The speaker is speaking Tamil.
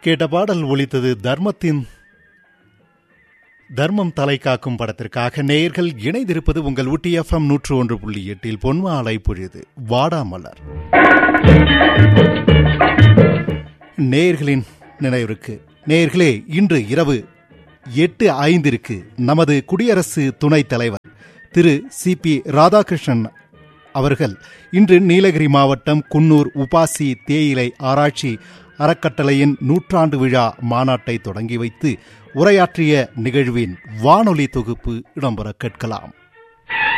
கேட்ட பாடல் ஒலித்தது தர்மத்தின் தர்மம் தலை காக்கும் படத்திற்காக நேயர்கள் இணைந்திருப்பது உங்கள் ஊட்டி எஃப்எம் நூற்று ஒன்று புள்ளி எட்டில் பொன்மாலை பொழுது வாடாமலர் நேயர்களின் நினைவிற்கு நேயர்களே இன்று இரவு எட்டு ஐந்திற்கு நமது குடியரசு துணைத் தலைவர் திரு சி பி ராதாகிருஷ்ணன் அவர்கள் இன்று நீலகிரி மாவட்டம் குன்னூர் உபாசி தேயிலை ஆராய்ச்சி அறக்கட்டளையின் நூற்றாண்டு விழா மாநாட்டை தொடங்கி வைத்து உரையாற்றிய நிகழ்வின் வானொலி தொகுப்பு இடம்பெற கேட்கலாம்